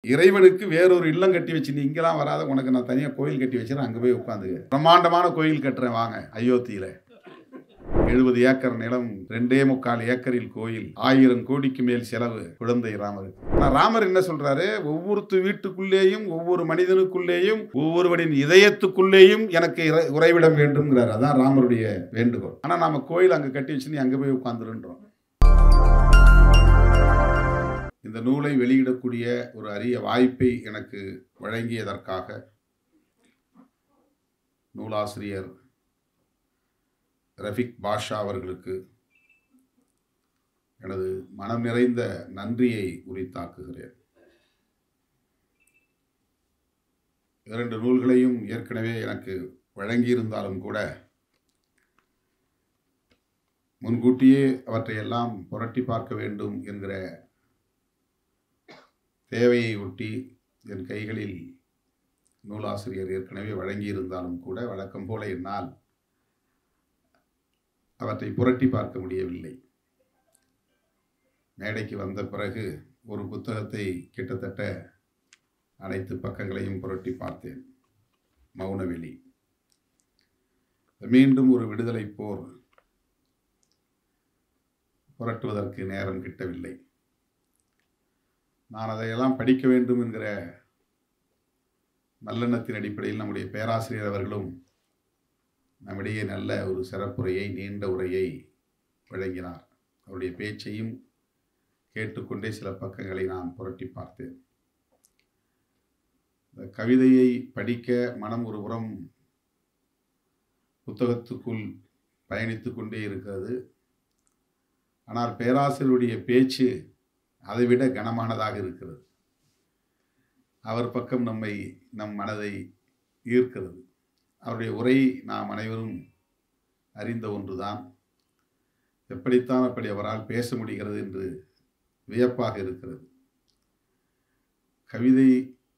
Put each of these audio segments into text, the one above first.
இறைவனுக்கு வேறொரு இல்லம் கட்டி வச்சு நீ இங்கெல்லாம் வராத உனக்கு நான் தனியாக கோயில் கட்டி வச்சுறேன் அங்கே போய் உட்காந்து பிரம்மாண்டமான கோயில் கட்டுறேன் வாங்க அயோத்தியில் எழுபது ஏக்கர் நிலம் ரெண்டே முக்கால் ஏக்கரில் கோயில் ஆயிரம் கோடிக்கு மேல் செலவு குழந்தை ராமருக்கு ஆனால் ராமர் என்ன சொல்றாரு ஒவ்வொருத்து வீட்டுக்குள்ளேயும் ஒவ்வொரு மனிதனுக்குள்ளேயும் ஒவ்வொருவனின் இதயத்துக்குள்ளேயும் எனக்கு இறை- உறைவிடம் வேண்டும்ங்கிறார் அதான் ராமருடைய வேண்டுகோள் ஆனால் நாம கோயில் அங்கே கட்டி வச்சு நீ அங்கே போய் உட்காந்துருன்றோம் இந்த நூலை வெளியிடக்கூடிய ஒரு அரிய வாய்ப்பை எனக்கு வழங்கியதற்காக நூலாசிரியர் ரஃபிக் பாஷா அவர்களுக்கு எனது மனம் நிறைந்த நன்றியை உரித்தாக்குகிறேன் இரண்டு நூல்களையும் ஏற்கனவே எனக்கு வழங்கியிருந்தாலும் கூட முன்கூட்டியே அவற்றையெல்லாம் புரட்டி பார்க்க வேண்டும் என்கிற தேவையை ஒட்டி என் கைகளில் நூலாசிரியர் ஏற்கனவே வழங்கியிருந்தாலும் கூட வழக்கம் போல என்னால் அவற்றை புரட்டி பார்க்க முடியவில்லை மேடைக்கு வந்த பிறகு ஒரு புத்தகத்தை கிட்டத்தட்ட அனைத்து பக்கங்களையும் புரட்டி பார்த்தேன் மௌனவெளி மீண்டும் ஒரு விடுதலை போர் புரட்டுவதற்கு நேரம் கிட்டவில்லை நான் அதையெல்லாம் படிக்க வேண்டும் என்கிற நல்லெண்ணத்தின் அடிப்படையில் நம்முடைய பேராசிரியர் அவர்களும் நம்மிடையே நல்ல ஒரு சிறப்புரையை நீண்ட உரையை வழங்கினார் அவருடைய பேச்சையும் கேட்டுக்கொண்டே சில பக்கங்களை நான் புரட்டி பார்த்தேன் இந்த கவிதையை படிக்க மனம் ஒரு புறம் புத்தகத்துக்குள் பயணித்து கொண்டே இருக்கிறது ஆனால் பேராசிரியருடைய பேச்சு அதைவிட கனமானதாக இருக்கிறது அவர் பக்கம் நம்மை நம் மனதை ஈர்க்கிறது அவருடைய உரை நாம் அனைவரும் அறிந்த ஒன்றுதான் எப்படித்தான் அப்படி அவரால் பேச முடிகிறது என்று வியப்பாக இருக்கிறது கவிதை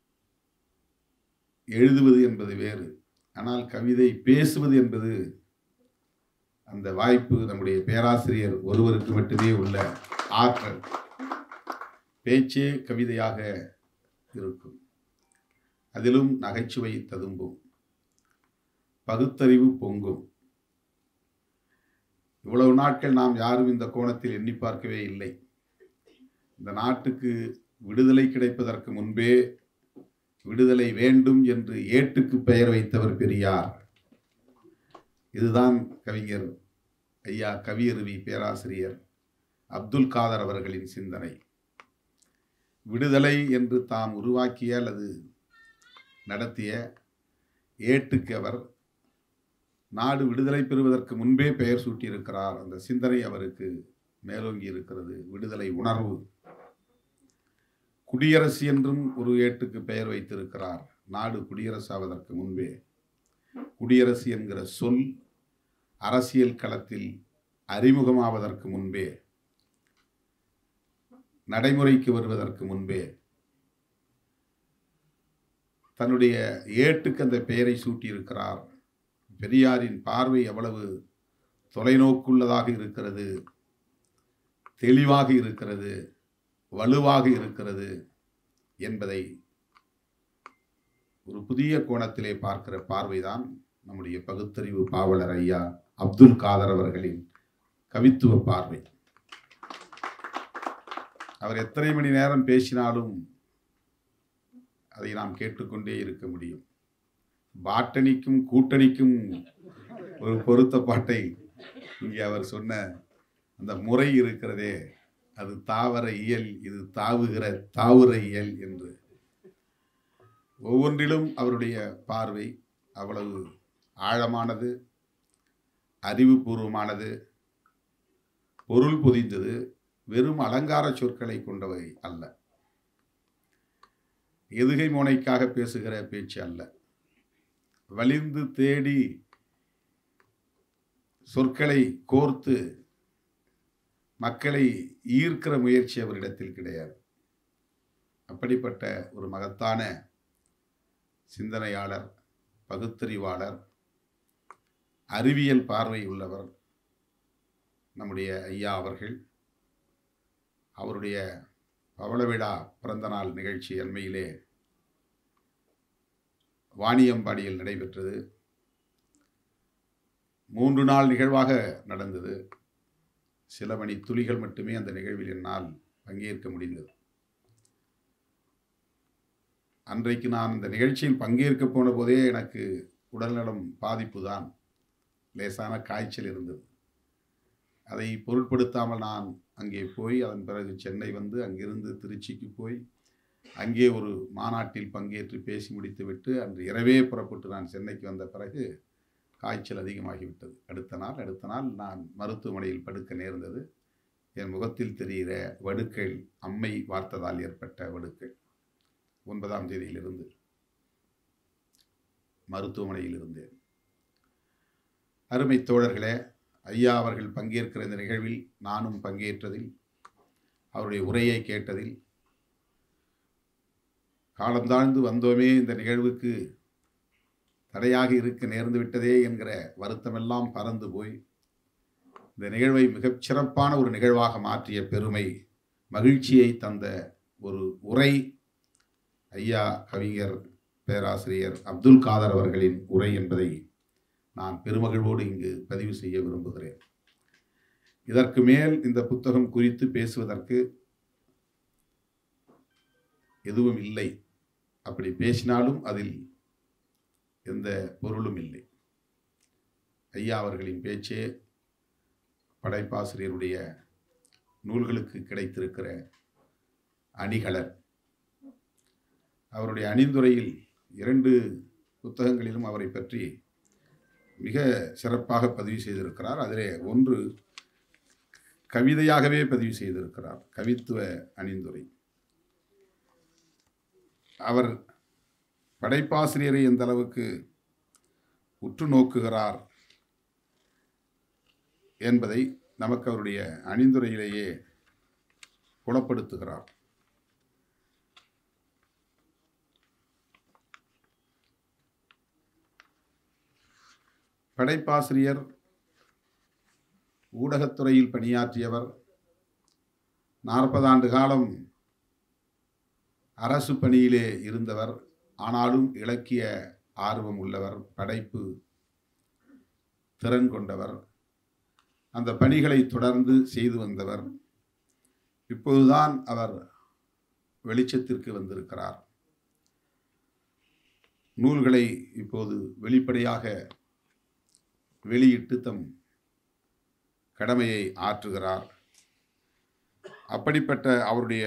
எழுதுவது என்பது வேறு ஆனால் கவிதை பேசுவது என்பது அந்த வாய்ப்பு நம்முடைய பேராசிரியர் ஒருவருக்கு மட்டுமே உள்ள ஆற்றல் பேச்சே கவிதையாக இருக்கும் அதிலும் நகைச்சுவை ததும்பும் பகுத்தறிவு பொங்கும் இவ்வளவு நாட்கள் நாம் யாரும் இந்த கோணத்தில் எண்ணி பார்க்கவே இல்லை இந்த நாட்டுக்கு விடுதலை கிடைப்பதற்கு முன்பே விடுதலை வேண்டும் என்று ஏட்டுக்கு பெயர் வைத்தவர் பெரியார் இதுதான் கவிஞர் ஐயா கவியருவி பேராசிரியர் அப்துல் காதர் அவர்களின் சிந்தனை விடுதலை என்று தாம் உருவாக்கிய அல்லது நடத்திய ஏட்டுக்கு அவர் நாடு விடுதலை பெறுவதற்கு முன்பே பெயர் சூட்டியிருக்கிறார் அந்த சிந்தனை அவருக்கு மேலோங்கி இருக்கிறது விடுதலை உணர்வு குடியரசு என்றும் ஒரு ஏட்டுக்கு பெயர் வைத்திருக்கிறார் நாடு குடியரசாவதற்கு முன்பே குடியரசு என்கிற சொல் அரசியல் களத்தில் அறிமுகமாவதற்கு முன்பே நடைமுறைக்கு வருவதற்கு முன்பே தன்னுடைய ஏட்டுக்கு அந்த பெயரை சூட்டியிருக்கிறார் பெரியாரின் பார்வை எவ்வளவு தொலைநோக்குள்ளதாக இருக்கிறது தெளிவாக இருக்கிறது வலுவாக இருக்கிறது என்பதை ஒரு புதிய கோணத்திலே பார்க்கிற பார்வைதான் நம்முடைய பகுத்தறிவு பாவலர் ஐயா அப்துல் காதர் அவர்களின் கவித்துவ பார்வை அவர் எத்தனை மணி நேரம் பேசினாலும் அதை நாம் கேட்டுக்கொண்டே இருக்க முடியும் பாட்டணிக்கும் கூட்டணிக்கும் ஒரு பொருத்த பாட்டை இங்கே அவர் சொன்ன அந்த முறை இருக்கிறதே அது தாவர இயல் இது தாவுகிற தாவுர இயல் என்று ஒவ்வொன்றிலும் அவருடைய பார்வை அவ்வளவு ஆழமானது அறிவுபூர்வமானது பொருள் பொதிந்தது வெறும் அலங்கார சொற்களை கொண்டவை அல்ல எதுகை மோனைக்காக பேசுகிற பேச்சு அல்ல வலிந்து தேடி சொற்களை கோர்த்து மக்களை ஈர்க்கிற முயற்சி அவரிடத்தில் கிடையாது அப்படிப்பட்ட ஒரு மகத்தான சிந்தனையாளர் பகுத்தறிவாளர் அறிவியல் பார்வை உள்ளவர் நம்முடைய ஐயா அவர்கள் அவருடைய பவளவிழா பிறந்தநாள் நிகழ்ச்சி அண்மையிலே வாணியம்பாடியில் நடைபெற்றது மூன்று நாள் நிகழ்வாக நடந்தது சில மணி துளிகள் மட்டுமே அந்த நிகழ்வில் என்னால் பங்கேற்க முடிந்தது அன்றைக்கு நான் இந்த நிகழ்ச்சியில் பங்கேற்க போன போதே எனக்கு உடல்நலம் பாதிப்பு தான் லேசான காய்ச்சல் இருந்தது அதை பொருட்படுத்தாமல் நான் அங்கே போய் அதன் பிறகு சென்னை வந்து அங்கிருந்து திருச்சிக்கு போய் அங்கே ஒரு மாநாட்டில் பங்கேற்று பேசி முடித்துவிட்டு அன்று இரவே புறப்பட்டு நான் சென்னைக்கு வந்த பிறகு காய்ச்சல் அதிகமாகிவிட்டது அடுத்த நாள் அடுத்த நாள் நான் மருத்துவமனையில் படுக்க நேர்ந்தது என் முகத்தில் தெரிகிற வடுக்கள் அம்மை வார்த்ததால் ஏற்பட்ட வடுக்கள் ஒன்பதாம் தேதியிலிருந்து மருத்துவமனையில் இருந்தேன் அருமை தோழர்களே ஐயா அவர்கள் பங்கேற்கிற இந்த நிகழ்வில் நானும் பங்கேற்றதில் அவருடைய உரையை கேட்டதில் காலந்தாழ்ந்து வந்தோமே இந்த நிகழ்வுக்கு தடையாக இருக்க நேர்ந்து விட்டதே என்கிற வருத்தமெல்லாம் பறந்து போய் இந்த நிகழ்வை மிகச் சிறப்பான ஒரு நிகழ்வாக மாற்றிய பெருமை மகிழ்ச்சியை தந்த ஒரு உரை ஐயா கவிஞர் பேராசிரியர் அப்துல் காதர் அவர்களின் உரை என்பதை நான் பெருமகிழ்வோடு இங்கு பதிவு செய்ய விரும்புகிறேன் இதற்கு மேல் இந்த புத்தகம் குறித்து பேசுவதற்கு எதுவும் இல்லை அப்படி பேசினாலும் அதில் எந்த பொருளும் இல்லை ஐயா அவர்களின் பேச்சே படைப்பாசிரியருடைய நூல்களுக்கு கிடைத்திருக்கிற அணிகலர் அவருடைய அணிந்துரையில் இரண்டு புத்தகங்களிலும் அவரை பற்றி மிக சிறப்பாக பதிவு செய்திருக்கிறார் அதிலே ஒன்று கவிதையாகவே பதிவு செய்திருக்கிறார் கவித்துவ அணிந்துரை அவர் படைப்பாசிரியரை எந்த அளவுக்கு உற்று நோக்குகிறார் என்பதை நமக்கு அவருடைய அணிந்துரையிலேயே புலப்படுத்துகிறார் படைப்பாசிரியர் ஊடகத்துறையில் பணியாற்றியவர் நாற்பது ஆண்டு காலம் அரசு பணியிலே இருந்தவர் ஆனாலும் இலக்கிய ஆர்வம் உள்ளவர் படைப்பு திறன் கொண்டவர் அந்த பணிகளை தொடர்ந்து செய்து வந்தவர் இப்போதுதான் அவர் வெளிச்சத்திற்கு வந்திருக்கிறார் நூல்களை இப்போது வெளிப்படையாக வெளியிட்டு தம் கடமையை ஆற்றுகிறார் அப்படிப்பட்ட அவருடைய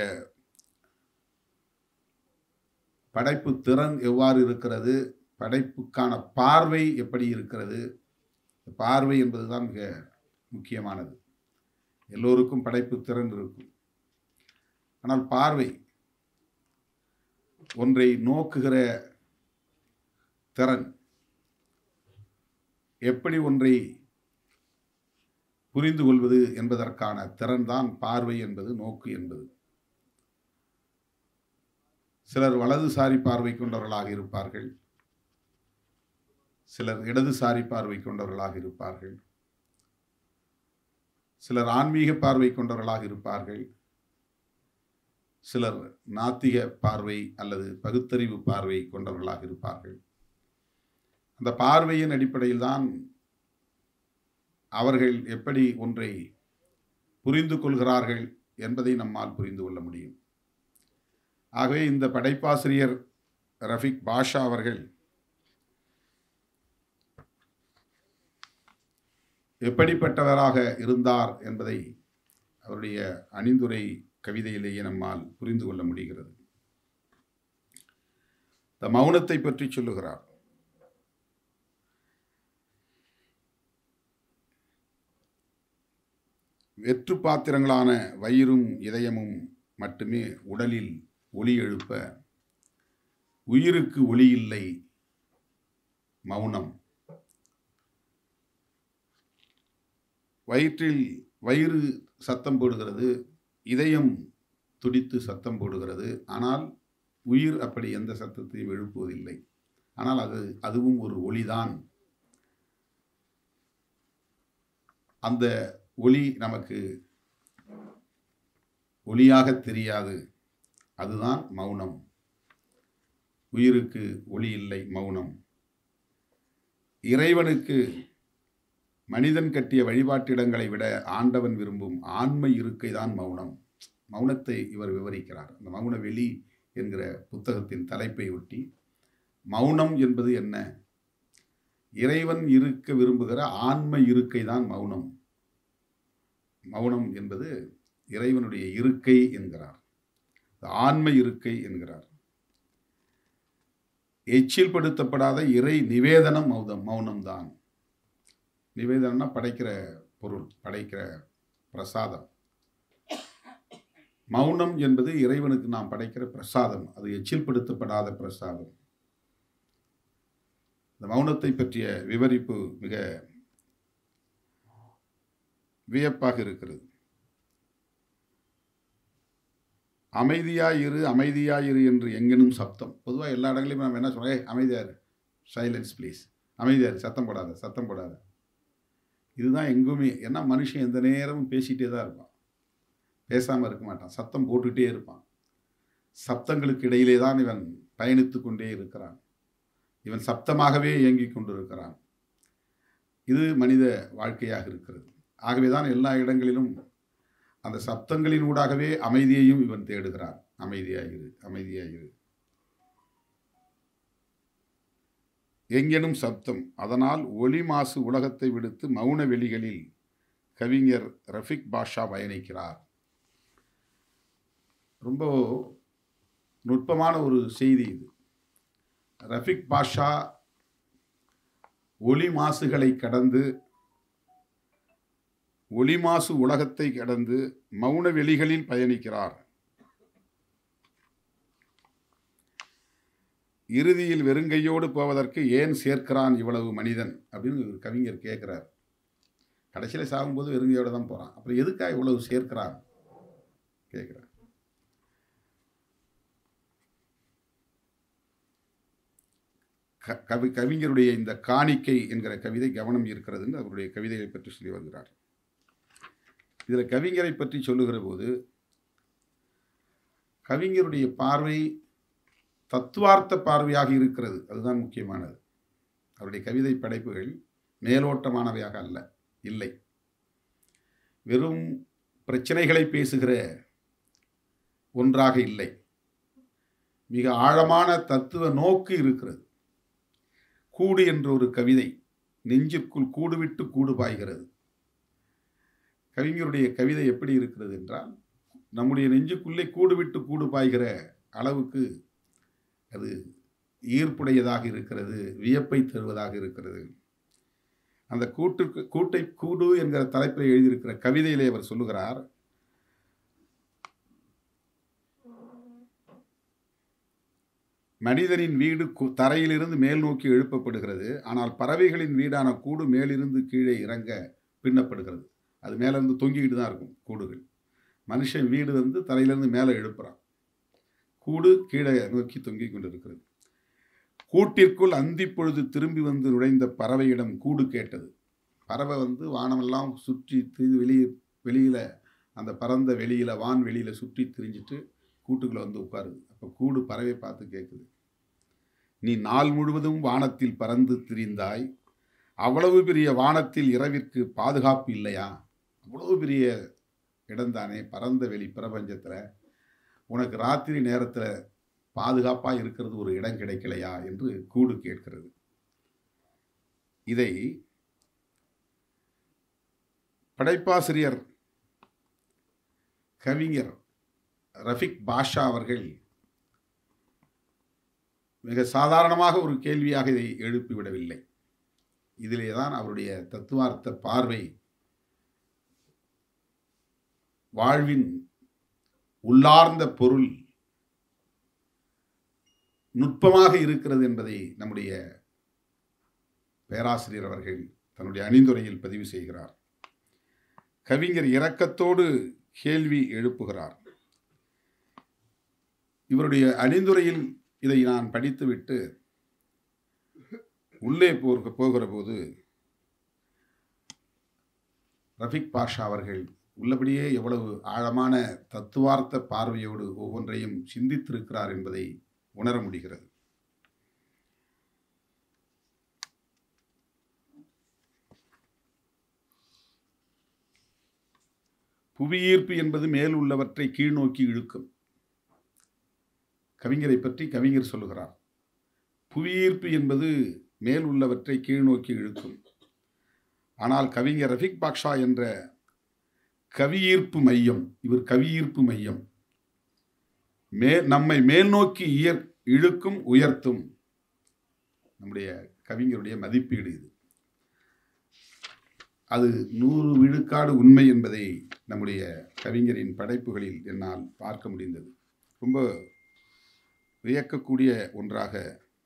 படைப்பு திறன் எவ்வாறு இருக்கிறது படைப்புக்கான பார்வை எப்படி இருக்கிறது பார்வை என்பதுதான் மிக முக்கியமானது எல்லோருக்கும் படைப்பு திறன் இருக்கும் ஆனால் பார்வை ஒன்றை நோக்குகிற திறன் எப்படி ஒன்றை புரிந்து கொள்வது என்பதற்கான திறன்தான் பார்வை என்பது நோக்கு என்பது சிலர் வலதுசாரி பார்வை கொண்டவர்களாக இருப்பார்கள் சிலர் இடதுசாரி பார்வை கொண்டவர்களாக இருப்பார்கள் சிலர் ஆன்மீக பார்வை கொண்டவர்களாக இருப்பார்கள் சிலர் நாத்திக பார்வை அல்லது பகுத்தறிவு பார்வை கொண்டவர்களாக இருப்பார்கள் அந்த பார்வையின் அடிப்படையில் தான் அவர்கள் எப்படி ஒன்றை புரிந்து கொள்கிறார்கள் என்பதை நம்மால் புரிந்து கொள்ள முடியும் ஆகவே இந்த படைப்பாசிரியர் ரஃபிக் பாஷா அவர்கள் எப்படிப்பட்டவராக இருந்தார் என்பதை அவருடைய அணிந்துரை கவிதையிலேயே நம்மால் புரிந்து கொள்ள முடிகிறது இந்த மௌனத்தை பற்றி சொல்லுகிறார் வெற்று பாத்திரங்களான வயிறும் இதயமும் மட்டுமே உடலில் ஒளி எழுப்ப உயிருக்கு ஒளி இல்லை மௌனம் வயிற்றில் வயிறு சத்தம் போடுகிறது இதயம் துடித்து சத்தம் போடுகிறது ஆனால் உயிர் அப்படி எந்த சத்தத்தையும் எழுப்புவதில்லை ஆனால் அது அதுவும் ஒரு ஒளிதான் அந்த ஒளி நமக்கு ஒளியாக தெரியாது அதுதான் மௌனம் உயிருக்கு ஒளி இல்லை மௌனம் இறைவனுக்கு மனிதன் கட்டிய வழிபாட்டிடங்களை விட ஆண்டவன் விரும்பும் ஆண்மை இருக்கை தான் மௌனம் மௌனத்தை இவர் விவரிக்கிறார் அந்த மௌன வெளி என்கிற புத்தகத்தின் தலைப்பை ஒட்டி மௌனம் என்பது என்ன இறைவன் இருக்க விரும்புகிற ஆன்ம இருக்கை தான் மௌனம் மௌனம் என்பது இறைவனுடைய இருக்கை என்கிறார் ஆன்ம இருக்கை என்கிறார் எச்சில்படுத்தப்படாத இறை நிவேதனம் மௌதம் மௌனம்தான் நிவேதனம்னா படைக்கிற பொருள் படைக்கிற பிரசாதம் மௌனம் என்பது இறைவனுக்கு நாம் படைக்கிற பிரசாதம் அது எச்சில்படுத்தப்படாத பிரசாதம் இந்த மௌனத்தை பற்றிய விவரிப்பு மிக வியப்பாக இருக்கிறது அமைதியாயிரு அமைதியாயிரு என்று எங்கெனும் சப்தம் பொதுவாக எல்லா இடங்களையும் நம்ம என்ன சொல்கிறோம் ஏய் அமைதியாரு சைலன்ஸ் ப்ளீஸ் அமைதியாரு சத்தம் போடாத சத்தம் போடாத இதுதான் எங்குமே ஏன்னா மனுஷன் எந்த நேரமும் பேசிகிட்டே தான் இருப்பான் பேசாமல் இருக்க மாட்டான் சத்தம் போட்டுக்கிட்டே இருப்பான் சப்தங்களுக்கு இடையிலே தான் இவன் பயணித்து கொண்டே இருக்கிறான் இவன் சப்தமாகவே இயங்கிக் கொண்டிருக்கிறான் இது மனித வாழ்க்கையாக இருக்கிறது ஆகவே தான் எல்லா இடங்களிலும் அந்த சப்தங்களின் ஊடாகவே அமைதியையும் இவன் தேடுகிறான் அமைதியாயிரு அமைதியாயிரு எங்கெனும் சப்தம் அதனால் ஒளி மாசு உலகத்தை விடுத்து மௌன வெளிகளில் கவிஞர் ரஃபிக் பாஷா பயணிக்கிறார் ரொம்ப நுட்பமான ஒரு செய்தி இது ரஃபிக் பாஷா ஒளி மாசுகளை கடந்து ஒளி மாசு உலகத்தை கடந்து மௌன வெளிகளில் பயணிக்கிறார் இறுதியில் வெறுங்கையோடு போவதற்கு ஏன் சேர்க்கிறான் இவ்வளவு மனிதன் அப்படின்னு ஒரு கவிஞர் கேட்குறார் கடைசியில் சாகும்போது வெறுங்கையோடு தான் போகிறான் அப்புறம் எதுக்காக இவ்வளவு சேர்க்கிறான் கேட்குறார் க- கவி கவிஞருடைய இந்த காணிக்கை என்கிற கவிதை கவனம் இருக்கிறதுன்னு அவருடைய கவிதையை பற்றி சொல்லி வருகிறார் இதில் கவிஞரை பற்றி சொல்லுகிற போது கவிஞருடைய பார்வை தத்துவார்த்த பார்வையாக இருக்கிறது அதுதான் முக்கியமானது அவருடைய கவிதை படைப்புகள் மேலோட்டமானவையாக அல்ல இல்லை வெறும் பிரச்சனைகளை பேசுகிற ஒன்றாக இல்லை மிக ஆழமான தத்துவ நோக்கு இருக்கிறது கூடு என்ற ஒரு கவிதை நெஞ்சிற்குள் கூடு விட்டு கூடு பாய்கிறது கவிஞருடைய கவிதை எப்படி இருக்கிறது என்றால் நம்முடைய நெஞ்சுக்குள்ளே கூடு விட்டு கூடு பாய்கிற அளவுக்கு அது ஈர்ப்புடையதாக இருக்கிறது வியப்பை தருவதாக இருக்கிறது அந்த கூட்டுக்கு கூட்டை கூடு என்கிற தலைப்பில் எழுதியிருக்கிற கவிதையிலே அவர் சொல்லுகிறார் மனிதனின் வீடு கு- தரையிலிருந்து மேல் நோக்கி எழுப்பப்படுகிறது ஆனால் பறவைகளின் வீடான கூடு மேலிருந்து கீழே இறங்க பின்னப்படுகிறது அது மேலேருந்து தொங்கிக்கிட்டு தான் இருக்கும் கூடுகள் மனுஷன் வீடு வந்து தரையிலிருந்து மேலே எழுப்புறான் கூடு கீழே நோக்கி தொங்கிக் கொண்டிருக்கிறது கூட்டிற்குள் அந்தி பொழுது திரும்பி வந்து நுழைந்த பறவையிடம் கூடு கேட்டது பறவை வந்து வானமெல்லாம் சுற்றி திரி வெளியே வெளியில் அந்த பறந்த வெளியில் வான் வெளியில் சுற்றி திரிஞ்சிட்டு கூட்டுக்குள்ளே வந்து உட்காருது அப்போ கூடு பறவை பார்த்து கேட்குது நீ நாள் முழுவதும் வானத்தில் பறந்து திரிந்தாய் அவ்வளவு பெரிய வானத்தில் இரவிற்கு பாதுகாப்பு இல்லையா அவ்வளவு பெரிய இடம்தானே பரந்த வெளி பிரபஞ்சத்தில் உனக்கு ராத்திரி நேரத்தில் பாதுகாப்பாக இருக்கிறது ஒரு இடம் கிடைக்கலையா என்று கூடு கேட்கிறது இதை படைப்பாசிரியர் கவிஞர் ரஃபிக் பாஷா அவர்கள் மிக சாதாரணமாக ஒரு கேள்வியாக இதை எழுப்பிவிடவில்லை இதிலே தான் அவருடைய தத்துவார்த்த பார்வை வாழ்வின் உள்ளார்ந்த பொருள் நுட்பமாக இருக்கிறது என்பதை நம்முடைய பேராசிரியர் அவர்கள் தன்னுடைய அணிந்துரையில் பதிவு செய்கிறார் கவிஞர் இரக்கத்தோடு கேள்வி எழுப்புகிறார் இவருடைய அணிந்துரையில் இதை நான் படித்துவிட்டு உள்ளே போக போகிற போது ரஃபிக் பாஷா அவர்கள் உள்ளபடியே எவ்வளவு ஆழமான தத்துவார்த்த பார்வையோடு ஒவ்வொன்றையும் சிந்தித்திருக்கிறார் என்பதை உணர முடிகிறது புவியீர்ப்பு என்பது மேல் உள்ளவற்றை கீழ் நோக்கி இழுக்கும் கவிஞரை பற்றி கவிஞர் சொல்லுகிறார் புவியீர்ப்பு என்பது மேல் உள்ளவற்றை கீழ் நோக்கி இழுக்கும் ஆனால் கவிஞர் ரஃபிக் பாக்ஷா என்ற கவியீர்ப்பு மையம் இவர் கவியீர்ப்பு மையம் மே நம்மை மேல் நோக்கி இயற் இழுக்கும் உயர்த்தும் நம்முடைய கவிஞருடைய மதிப்பீடு இது அது நூறு விழுக்காடு உண்மை என்பதை நம்முடைய கவிஞரின் படைப்புகளில் என்னால் பார்க்க முடிந்தது ரொம்ப வியக்கக்கூடிய ஒன்றாக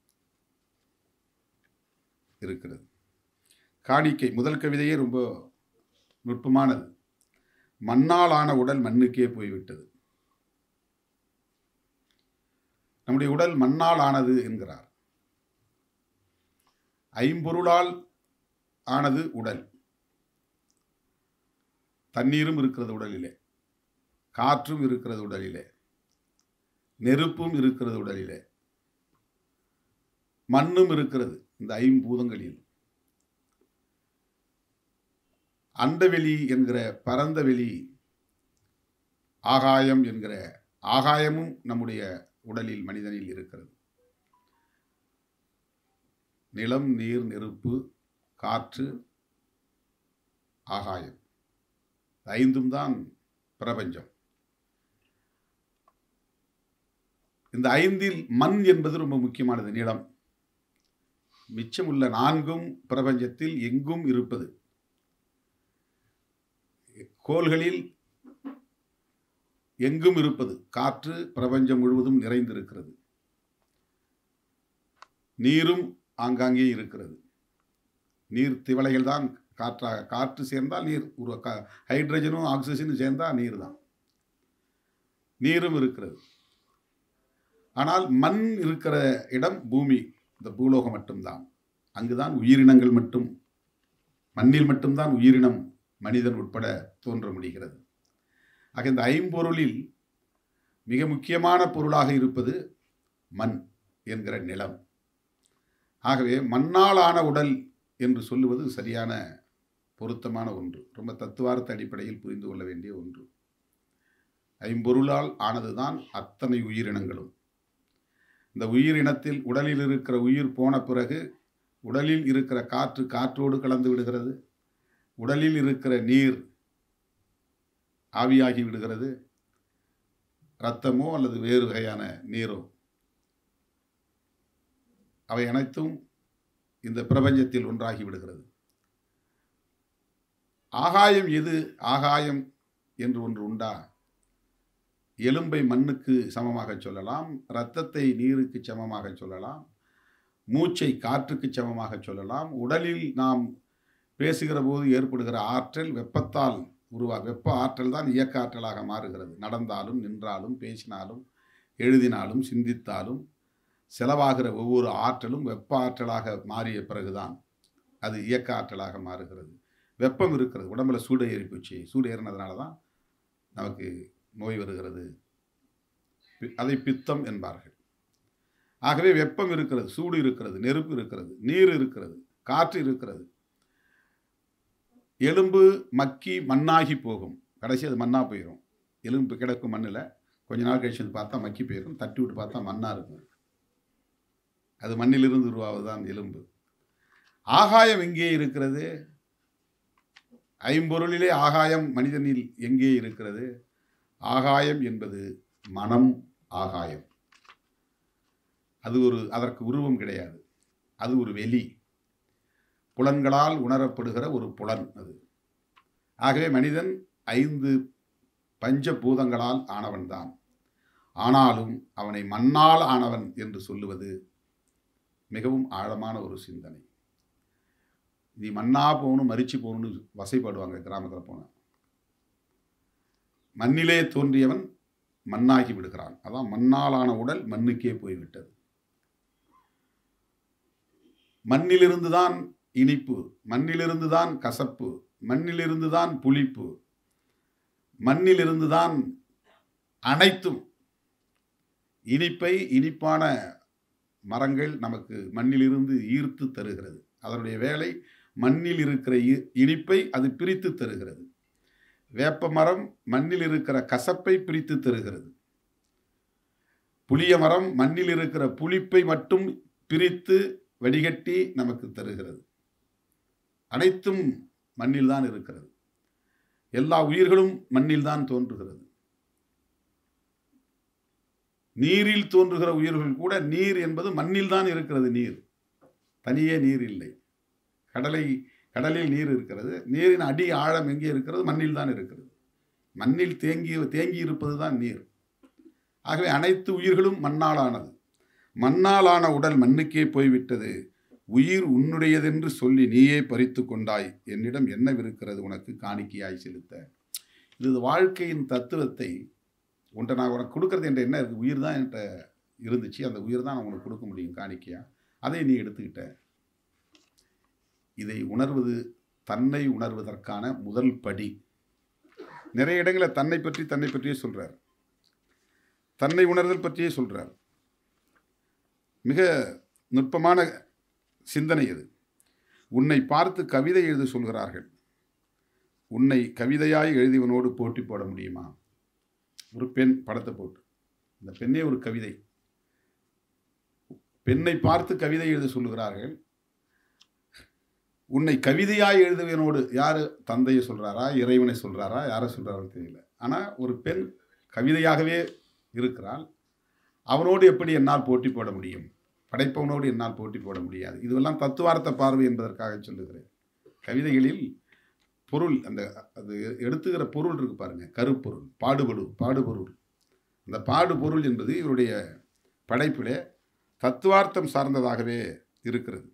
இருக்கிறது காணிக்கை முதல் கவிதையே ரொம்ப நுட்பமானது மண்ணால் ஆன உடல் மண்ணுக்கே போய்விட்டது நம்முடைய உடல் மண்ணால் ஆனது என்கிறார் ஐம்பொருளால் ஆனது உடல் தண்ணீரும் இருக்கிறது உடலிலே காற்றும் இருக்கிறது உடலிலே நெருப்பும் இருக்கிறது உடலிலே மண்ணும் இருக்கிறது இந்த ஐம்பூதங்களில் அண்டவெளி என்கிற பரந்த வெளி ஆகாயம் என்கிற ஆகாயமும் நம்முடைய உடலில் மனிதனில் இருக்கிறது நிலம் நீர் நெருப்பு காற்று ஆகாயம் ஐந்தும் தான் பிரபஞ்சம் இந்த ஐந்தில் மண் என்பது ரொம்ப முக்கியமானது நிலம் மிச்சமுள்ள நான்கும் பிரபஞ்சத்தில் எங்கும் இருப்பது கோள்களில் எங்கும் இருப்பது காற்று பிரபஞ்சம் முழுவதும் நிறைந்திருக்கிறது நீரும் ஆங்காங்கே இருக்கிறது நீர் திவலைகள் தான் காற்றாக காற்று சேர்ந்தால் நீர் உருவ கா ஹைட்ரஜனும் ஆக்சிஜனும் சேர்ந்தால் நீர் தான் நீரும் இருக்கிறது ஆனால் மண் இருக்கிற இடம் பூமி இந்த பூலோகம் மட்டும்தான் அங்குதான் உயிரினங்கள் மட்டும் மண்ணில் மட்டும்தான் உயிரினம் மனிதன் உட்பட தோன்ற முடிகிறது ஆக இந்த ஐம்பொருளில் மிக முக்கியமான பொருளாக இருப்பது மண் என்கிற நிலம் ஆகவே மண்ணால் ஆன உடல் என்று சொல்லுவது சரியான பொருத்தமான ஒன்று ரொம்ப தத்துவார்த்த அடிப்படையில் புரிந்து கொள்ள வேண்டிய ஒன்று ஐம்பொருளால் ஆனதுதான் அத்தனை உயிரினங்களும் இந்த உயிரினத்தில் உடலில் இருக்கிற உயிர் போன பிறகு உடலில் இருக்கிற காற்று காற்றோடு கலந்து விடுகிறது உடலில் இருக்கிற நீர் ஆவியாகி விடுகிறது இரத்தமோ அல்லது வேறு வகையான நீரோ அவை அனைத்தும் இந்த பிரபஞ்சத்தில் ஒன்றாகி விடுகிறது ஆகாயம் எது ஆகாயம் என்று ஒன்று உண்டா எலும்பை மண்ணுக்கு சமமாக சொல்லலாம் இரத்தத்தை நீருக்கு சமமாக சொல்லலாம் மூச்சை காற்றுக்கு சமமாக சொல்லலாம் உடலில் நாம் பேசுகிற போது ஏற்படுகிற ஆற்றல் வெப்பத்தால் உருவா வெப்ப ஆற்றல் தான் இயக்க ஆற்றலாக மாறுகிறது நடந்தாலும் நின்றாலும் பேசினாலும் எழுதினாலும் சிந்தித்தாலும் செலவாகிற ஒவ்வொரு ஆற்றலும் வெப்ப ஆற்றலாக மாறிய பிறகுதான் அது இயக்க ஆற்றலாக மாறுகிறது வெப்பம் இருக்கிறது உடம்புல சூடு ஏறி போச்சு சூடு ஏறினதுனால தான் நமக்கு நோய் வருகிறது பி- அதை பித்தம் என்பார்கள் ஆகவே வெப்பம் இருக்கிறது சூடு இருக்கிறது நெருப்பு இருக்கிறது நீர் இருக்கிறது காற்று இருக்கிறது எலும்பு மக்கி மண்ணாகி போகும் கடைசி அது மண்ணாக போயிடும் எலும்பு கிடக்கும் மண்ணில் கொஞ்ச நாள் கழிச்சு வந்து பார்த்தா மக்கி போயிடும் தட்டி விட்டு பார்த்தா மண்ணாக இருக்கும் அது மண்ணிலிருந்து உருவாவதுதான் எலும்பு ஆகாயம் எங்கே இருக்கிறது ஐம்பொருளிலே ஆகாயம் மனிதனில் எங்கே இருக்கிறது ஆகாயம் என்பது மனம் ஆகாயம் அது ஒரு அதற்கு உருவம் கிடையாது அது ஒரு வெளி புலன்களால் உணரப்படுகிற ஒரு புலன் அது ஆகவே மனிதன் ஐந்து பஞ்சபூதங்களால் ஆனவன்தான் ஆனாலும் அவனை மண்ணால் ஆனவன் என்று சொல்லுவது மிகவும் ஆழமான ஒரு சிந்தனை நீ மண்ணா போகணும் மறிச்சு போகணும்னு வசைப்பாடுவாங்க கிராமத்தில் போன மண்ணிலே தோன்றியவன் மண்ணாகி விடுகிறான் அதான் மண்ணாலான உடல் மண்ணுக்கே போய்விட்டது மண்ணிலிருந்து தான் இனிப்பு மண்ணிலிருந்து தான் கசப்பு மண்ணிலிருந்து தான் புளிப்பு மண்ணிலிருந்து தான் அனைத்தும் இனிப்பை இனிப்பான மரங்கள் நமக்கு மண்ணிலிருந்து ஈர்த்து தருகிறது அதனுடைய வேலை மண்ணில் இருக்கிற இ- இனிப்பை அது பிரித்து தருகிறது வேப்ப மரம் மண்ணில் இருக்கிற கசப்பை பிரித்து தருகிறது புளிய மரம் மண்ணில் இருக்கிற புளிப்பை மட்டும் பிரித்து வடிகட்டி நமக்கு தருகிறது அனைத்தும் மண்ணில் தான் இருக்கிறது எல்லா உயிர்களும் மண்ணில் தான் தோன்றுகிறது நீரில் தோன்றுகிற உயிர்கள் கூட நீர் என்பது மண்ணில் தான் இருக்கிறது நீர் தனியே நீர் இல்லை கடலை கடலில் நீர் இருக்கிறது நீரின் அடி ஆழம் எங்கே இருக்கிறது மண்ணில் தான் இருக்கிறது மண்ணில் தேங்கி தேங்கி இருப்பது தான் நீர் ஆகவே அனைத்து உயிர்களும் மண்ணாலானது மண்ணாலான உடல் மண்ணுக்கே போய்விட்டது உயிர் உன்னுடையதென்று சொல்லி நீயே பறித்து கொண்டாய் என்னிடம் என்னவிருக்கிறது உனக்கு காணிக்கையாய் செலுத்த இது வாழ்க்கையின் தத்துவத்தை உன்ட்ட நான் உனக்கு கொடுக்கறது என்ற என்ன இருக்குது உயிர் தான் என்கிட்ட இருந்துச்சு அந்த உயிர் தான் நான் உனக்கு கொடுக்க முடியும் காணிக்கையா அதை நீ எடுத்துக்கிட்ட இதை உணர்வது தன்னை உணர்வதற்கான முதல் படி நிறைய இடங்களில் தன்னை பற்றி தன்னை பற்றியே சொல்றார் தன்னை உணர்தல் பற்றியே சொல்றார் மிக நுட்பமான சிந்தனை இது உன்னை பார்த்து கவிதை எழுத சொல்கிறார்கள் உன்னை கவிதையாய் எழுதியவனோடு போட்டி போட முடியுமா ஒரு பெண் படத்தை போட்டு இந்த பெண்ணே ஒரு கவிதை பெண்ணை பார்த்து கவிதை எழுத சொல்லுகிறார்கள் உன்னை கவிதையாய் எழுதுவனோடு யார் தந்தையை சொல்கிறாரா இறைவனை சொல்கிறாரா யாரை சொல்கிறாருன்னு தெரியல ஆனால் ஒரு பெண் கவிதையாகவே இருக்கிறாள் அவனோடு எப்படி என்னால் போட்டி போட முடியும் படைப்பவனோடு என்னால் போட்டி போட முடியாது இதுவெல்லாம் தத்துவார்த்த பார்வை என்பதற்காக சொல்லுகிறேன் கவிதைகளில் பொருள் அந்த அது எடுத்துக்கிற பொருள் இருக்கு பாருங்க கருப்பொருள் பாடுபடு பாடுபொருள் அந்த பாடுபொருள் என்பது இவருடைய படைப்பிலே தத்துவார்த்தம் சார்ந்ததாகவே இருக்கிறது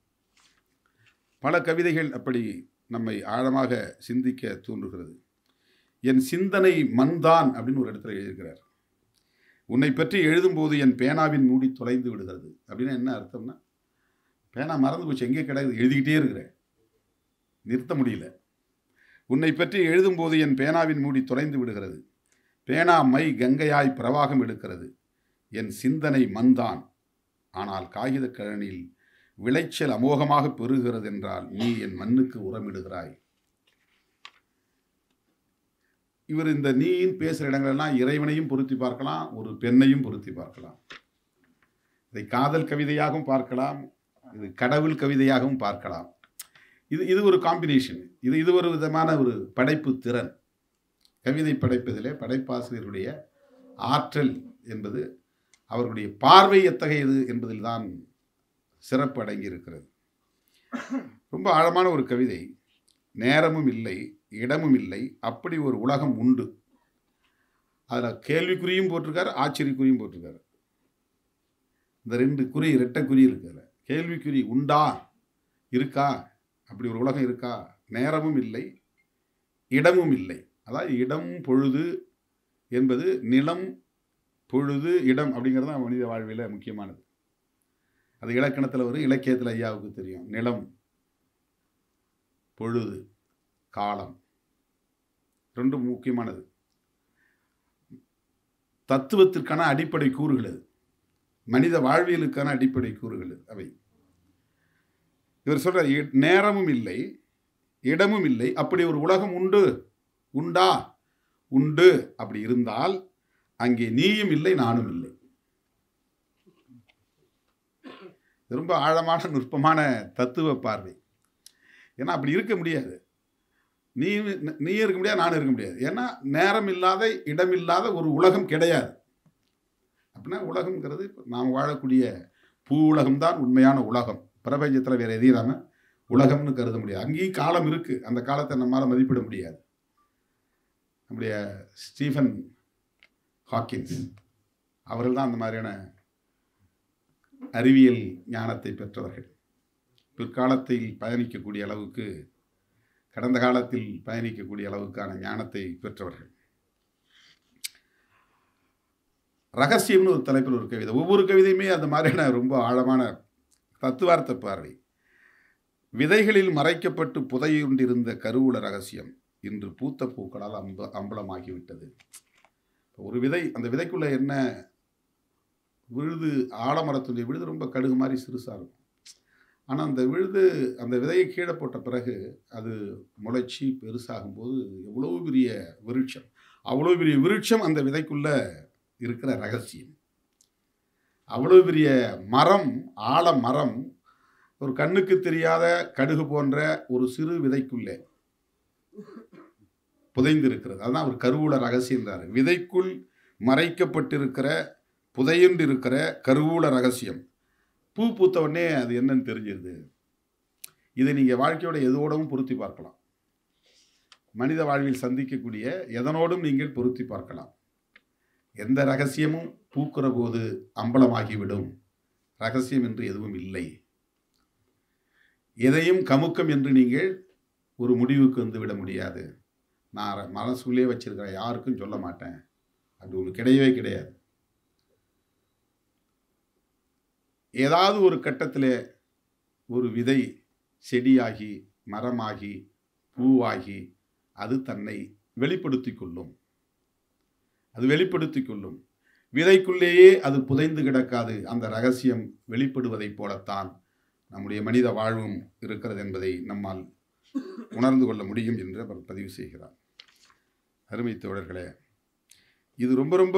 பல கவிதைகள் அப்படி நம்மை ஆழமாக சிந்திக்க தூண்டுகிறது என் சிந்தனை மண்தான் அப்படின்னு ஒரு இடத்துல எழுதியிருக்கிறார் உன்னை பற்றி எழுதும்போது என் பேனாவின் மூடி தொலைந்து விடுகிறது அப்படின்னா என்ன அர்த்தம்னா பேனா மறந்து போச்சு எங்கே கிடக்குது எழுதிக்கிட்டே இருக்கிறேன் நிறுத்த முடியல உன்னை பற்றி எழுதும்போது என் பேனாவின் மூடி தொலைந்து விடுகிறது பேனா மை கங்கையாய் பிரவாகம் எடுக்கிறது என் சிந்தனை மண்தான் ஆனால் காகிதக் கழனில் விளைச்சல் அமோகமாக பெருகிறது என்றால் நீ என் மண்ணுக்கு உரமிடுகிறாய் இவர் இந்த நீயின் பேசுகிற இடங்களெல்லாம் இறைவனையும் பொருத்தி பார்க்கலாம் ஒரு பெண்ணையும் பொருத்தி பார்க்கலாம் இதை காதல் கவிதையாகவும் பார்க்கலாம் இது கடவுள் கவிதையாகவும் பார்க்கலாம் இது இது ஒரு காம்பினேஷன் இது இது ஒரு விதமான ஒரு படைப்பு திறன் கவிதை படைப்பதிலே படைப்பாசிரியருடைய ஆற்றல் என்பது அவர்களுடைய பார்வை எத்தகையது என்பதில் தான் சிறப்பு அடங்கி இருக்கிறது ரொம்ப ஆழமான ஒரு கவிதை நேரமும் இல்லை இடமும் இல்லை அப்படி ஒரு உலகம் உண்டு அதில் கேள்விக்குறியும் போட்டிருக்காரு ஆச்சரியக்குறியும் போட்டிருக்காரு இந்த ரெண்டு குறி இரட்டை குறி இருக்கு அதில் கேள்விக்குறி உண்டா இருக்கா அப்படி ஒரு உலகம் இருக்கா நேரமும் இல்லை இடமும் இல்லை அதாவது இடம் பொழுது என்பது நிலம் பொழுது இடம் அப்படிங்கிறது தான் மனித வாழ்வில் முக்கியமானது அது இலக்கணத்தில் வரும் இலக்கியத்தில் ஐயாவுக்கு தெரியும் நிலம் பொழுது காலம் ரெண்டும் முக்கியமானது தத்துவத்திற்கான அடிப்படை கூறுகள் அது மனித வாழ்வியலுக்கான அடிப்படை கூறுகள் அது அவை இவர் சொல்ற "இ- நேரமும் இல்லை இடமும் இல்லை அப்படி ஒரு உலகம் உண்டு உண்டா உண்டு அப்படி இருந்தால் அங்கே நீயும் இல்லை நானும் இல்லை இது ரொம்ப ஆழமான நுட்பமான தத்துவ பார்வை ஏன்னா அப்படி இருக்க முடியாது நீ நீ இருக்க முடியாது நானும் இருக்க முடியாது ஏன்னா நேரம் இல்லாத இடம் இல்லாத ஒரு உலகம் கிடையாது அப்படின்னா உலகம்ங்கிறது இப்ப நாம் வாழக்கூடிய பூ உலகம்தான் உண்மையான உலகம் பிரபஞ்சத்தில் வேற எதையும் நாம உலகம்னு கருத முடியாது அங்கேயும் காலம் இருக்கு அந்த காலத்தை நம்மால் மதிப்பிட முடியாது நம்முடைய ஸ்டீஃபன் ஹாக்கின்ஸ் அவர்கள் தான் அந்த மாதிரியான அறிவியல் ஞானத்தை பெற்றவர்கள் பிற்காலத்தில் பயணிக்கக்கூடிய அளவுக்கு கடந்த காலத்தில் பயணிக்கக்கூடிய அளவுக்கான ஞானத்தை பெற்றவர்கள் ரகசியம்னு ஒரு தலைப்பில் ஒரு கவிதை ஒவ்வொரு கவிதையுமே அந்த மாதிரியான ரொம்ப ஆழமான தத்துவார்த்த பார்வை விதைகளில் மறைக்கப்பட்டு புதையுண்டிருந்த கருவூல ரகசியம் இன்று பூத்த பூக்களால் அம்ப அம்பலமாகிவிட்டது ஒரு விதை அந்த விதைக்குள்ள என்ன விழுது ஆலமரத்துடைய விழுது ரொம்ப கடுகு மாதிரி சிறுசாக இருக்கும் ஆனால் அந்த விழுது அந்த விதையை கீழே போட்ட பிறகு அது முளைச்சி பெருசாகும்போது எவ்வளோ பெரிய விருட்சம் அவ்வளோ பெரிய விருட்சம் அந்த விதைக்குள்ள இருக்கிற ரகசியம் அவ்வளோ பெரிய மரம் ஆல மரம் ஒரு கண்ணுக்கு தெரியாத கடுகு போன்ற ஒரு சிறு விதைக்குள்ளே புதைந்து இருக்கிறது அதுதான் ஒரு கருவூல ரகசியம்ன்றாரு விதைக்குள் மறைக்கப்பட்டிருக்கிற புதையுண்டு இருக்கிற கருவூல ரகசியம் பூ பூத்த உடனே அது என்னன்னு தெரிஞ்சிருது இதை நீங்கள் வாழ்க்கையோட எதோடவும் பொருத்தி பார்க்கலாம் மனித வாழ்வில் சந்திக்கக்கூடிய எதனோடும் நீங்கள் பொருத்தி பார்க்கலாம் எந்த ரகசியமும் பூக்கிற போது அம்பலமாகிவிடும் ரகசியம் என்று எதுவும் இல்லை எதையும் கமுக்கம் என்று நீங்கள் ஒரு முடிவுக்கு வந்து விட முடியாது நான் மனசுக்குள்ளே வச்சிருக்கிறேன் யாருக்கும் சொல்ல மாட்டேன் அது ஒன்று கிடையவே கிடையாது ஏதாவது ஒரு கட்டத்தில் ஒரு விதை செடியாகி மரமாகி பூவாகி அது தன்னை வெளிப்படுத்தி கொள்ளும் அது வெளிப்படுத்தி கொள்ளும் விதைக்குள்ளேயே அது புதைந்து கிடக்காது அந்த ரகசியம் வெளிப்படுவதைப் போலத்தான் நம்முடைய மனித வாழ்வும் இருக்கிறது என்பதை நம்மால் உணர்ந்து கொள்ள முடியும் என்று அவர் பதிவு செய்கிறார் அருமை தோழர்களே இது ரொம்ப ரொம்ப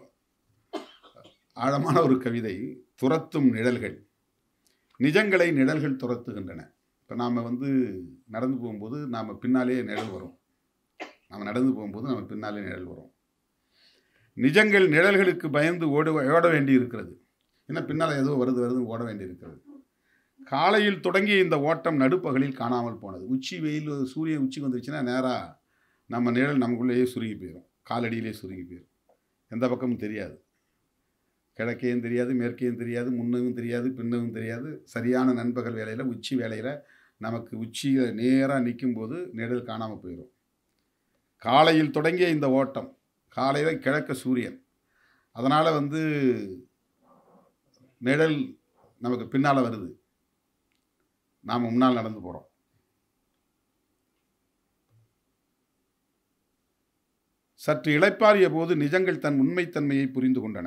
ஆழமான ஒரு கவிதை துரத்தும் நிழல்கள் நிஜங்களை நிழல்கள் துரத்துகின்றன இப்போ நாம் வந்து நடந்து போகும்போது நாம் பின்னாலே நிழல் வரும் நாம் நடந்து போகும்போது நம்ம பின்னாலே நிழல் வரும் நிஜங்கள் நிழல்களுக்கு பயந்து ஓட ஓட வேண்டி இருக்கிறது ஏன்னா பின்னால் ஏதோ வருது வருதுன்னு ஓட வேண்டி இருக்கிறது காலையில் தொடங்கிய இந்த ஓட்டம் நடுப்பகலில் காணாமல் போனது உச்சி வெயில் சூரியன் உச்சி வந்துருச்சுன்னா நேராக நம்ம நிழல் நமக்குள்ளேயே சுருங்கி போயிடும் காலடியிலே சுருங்கி போயிடும் எந்த பக்கமும் தெரியாது கிழக்கையும் தெரியாது மேற்கையும் தெரியாது முன்னவும் தெரியாது பின்னவும் தெரியாது சரியான நண்பகல் வேலையில் உச்சி வேலையில் நமக்கு உச்சியில் நேராக நிற்கும்போது நிழல் காணாமல் போயிடும் காலையில் தொடங்கிய இந்த ஓட்டம் காலையில் கிழக்க சூரியன் அதனால் வந்து நிழல் நமக்கு பின்னால் வருது நாம் முன்னால் நடந்து போகிறோம் சற்று இளைப்பாறிய போது நிஜங்கள் தன் உண்மைத்தன்மையை புரிந்து கொண்டன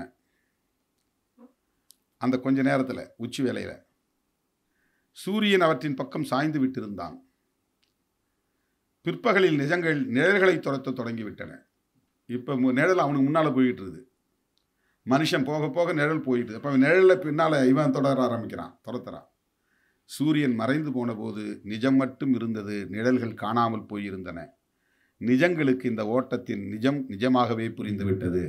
அந்த கொஞ்ச நேரத்தில் உச்சி வேளையில் சூரியன் அவற்றின் பக்கம் சாய்ந்து விட்டிருந்தான் பிற்பகலில் நிஜங்கள் நிழல்களை துரத்த தொடங்கிவிட்டன இப்போ நிழல் அவனுக்கு முன்னால் போயிட்டு இருக்குது மனுஷன் போக போக நிழல் போயிட்டு அப்போ நிழலில் பின்னால் இவன் தொடர ஆரம்பிக்கிறான் துரத்துறான் சூரியன் மறைந்து போன போது நிஜம் மட்டும் இருந்தது நிழல்கள் காணாமல் போயிருந்தன நிஜங்களுக்கு இந்த ஓட்டத்தின் நிஜம் நிஜமாகவே புரிந்துவிட்டது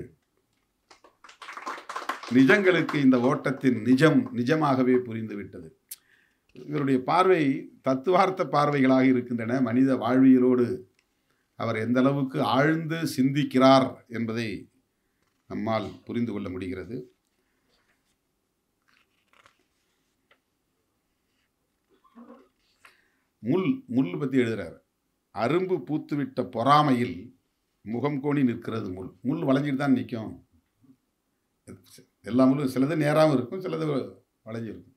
நிஜங்களுக்கு இந்த ஓட்டத்தின் நிஜம் நிஜமாகவே புரிந்துவிட்டது இவருடைய பார்வை தத்துவார்த்த பார்வைகளாக இருக்கின்றன மனித வாழ்வியலோடு அவர் எந்த அளவுக்கு ஆழ்ந்து சிந்திக்கிறார் என்பதை நம்மால் புரிந்து கொள்ள முடிகிறது முள் முள் பற்றி எழுதுறாரு அரும்பு பூத்துவிட்ட பொறாமையில் முகம் கோணி நிற்கிறது முள் முள் வளைஞ்சிட்டு தான் நிற்கும் எல்லா முள்ளும் சிலது நேராகவும் இருக்கும் சிலது வளைஞ்சிருக்கும்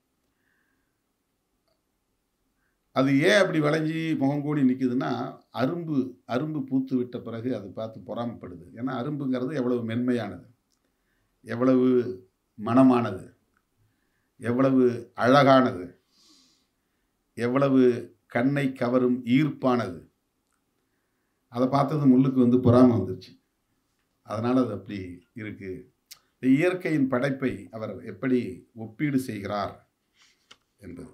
அது ஏன் அப்படி வளைஞ்சி முகம் கோணி நிற்குதுன்னா அரும்பு அரும்பு பூத்து விட்ட பிறகு அது பார்த்து பொறாமப்படுது ஏன்னா அரும்புங்கிறது எவ்வளவு மென்மையானது எவ்வளவு மனமானது எவ்வளவு அழகானது எவ்வளவு கண்ணை கவரும் ஈர்ப்பானது அதை பார்த்தது முள்ளுக்கு வந்து பொறாமை வந்துருச்சு அதனால் அது அப்படி இருக்குது இந்த இயற்கையின் படைப்பை அவர் எப்படி ஒப்பீடு செய்கிறார் என்பது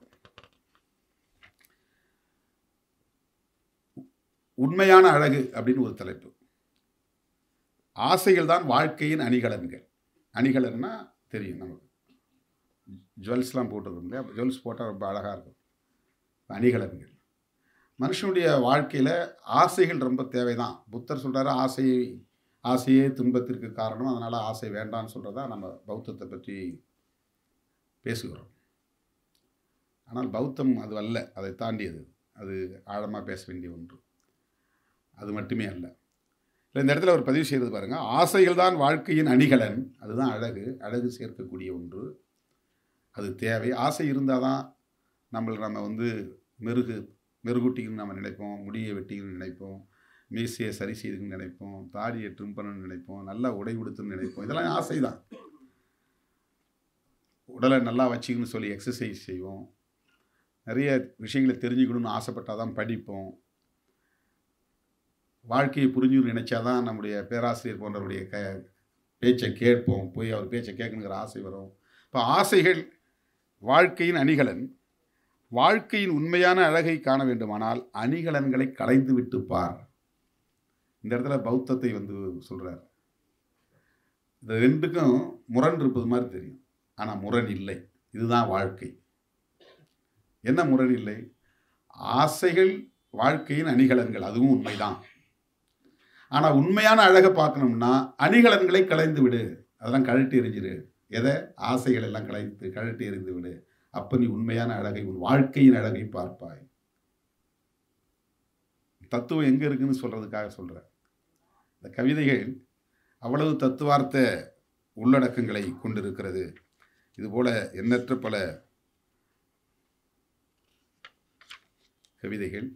உண்மையான அழகு அப்படின்னு ஒரு தலைப்பு ஆசைகள் தான் வாழ்க்கையின் அணிகலன்கள் அணிகலன்னா தெரியும் நமக்கு ஜுவல்ஸ்லாம் போட்டுருக்கோம் இல்லையா ஜுவல்ஸ் போட்டால் ரொம்ப அழகாக இருக்கும் அணிகலன்கள் மனுஷனுடைய வாழ்க்கையில் ஆசைகள் ரொம்ப தேவைதான் புத்தர் சொல்கிறாரு ஆசையை ஆசையே துன்பத்திற்கு காரணம் அதனால் ஆசை வேண்டாம்னு சொல்கிறதா நம்ம பௌத்தத்தை பற்றி பேசுகிறோம் ஆனால் பௌத்தம் அது அல்ல அதை தாண்டியது அது ஆழமாக பேச வேண்டிய ஒன்று அது மட்டுமே அல்ல இல்லை இந்த இடத்துல ஒரு பதிவு செய்கிறது பாருங்கள் ஆசைகள் தான் வாழ்க்கையின் அணிகலன் அதுதான் அழகு அழகு சேர்க்கக்கூடிய ஒன்று அது தேவை ஆசை இருந்தால் தான் நம்மளை நம்ம வந்து மெருகு மெருகுட்டின்னு நம்ம நினைப்போம் முடியை வெட்டின்னு நினைப்போம் மீசையை சரி செய்துன்னு நினைப்போம் தாடியை ட்ரிம் பண்ணணும்னு நினைப்போம் நல்லா உடை உடுத்துன்னு நினைப்போம் இதெல்லாம் ஆசை தான் உடலை நல்லா வச்சுக்கணும்னு சொல்லி எக்ஸசைஸ் செய்வோம் நிறைய விஷயங்களை தெரிஞ்சுக்கணும்னு ஆசைப்பட்டால் தான் படிப்போம் வாழ்க்கையை புரிஞ்சுன்னு நினச்சாதான் நம்முடைய பேராசிரியர் போன்றவருடைய க பேச்சை கேட்போம் போய் அவர் பேச்சை கேட்கணுங்கிற ஆசை வரும் இப்போ ஆசைகள் வாழ்க்கையின் அணிகலன் வாழ்க்கையின் உண்மையான அழகை காண வேண்டுமானால் அணிகலன்களை களைந்து விட்டு பார் இந்த இடத்துல பௌத்தத்தை வந்து சொல்கிறார் இந்த ரெண்டுக்கும் முரண் இருப்பது மாதிரி தெரியும் ஆனால் முரண் இல்லை இதுதான் வாழ்க்கை என்ன முரண் இல்லை ஆசைகள் வாழ்க்கையின் அணிகலன்கள் அதுவும் உண்மைதான் ஆனால் உண்மையான அழகை பார்க்கணும்னா அணிகலன்களை களைந்து விடு அதெல்லாம் கழட்டி எறிஞ்சிரு எதை ஆசைகள் எல்லாம் களைத்து கழட்டி எறிந்து விடு அப்போ நீ உண்மையான அழகை உன் வாழ்க்கையின் அழகை பார்ப்பாய் தத்துவம் எங்கே இருக்குன்னு சொல்கிறதுக்காக சொல்கிறேன் இந்த கவிதைகள் அவ்வளவு தத்துவார்த்த உள்ளடக்கங்களை கொண்டிருக்கிறது இதுபோல எண்ணற்ற பல கவிதைகள்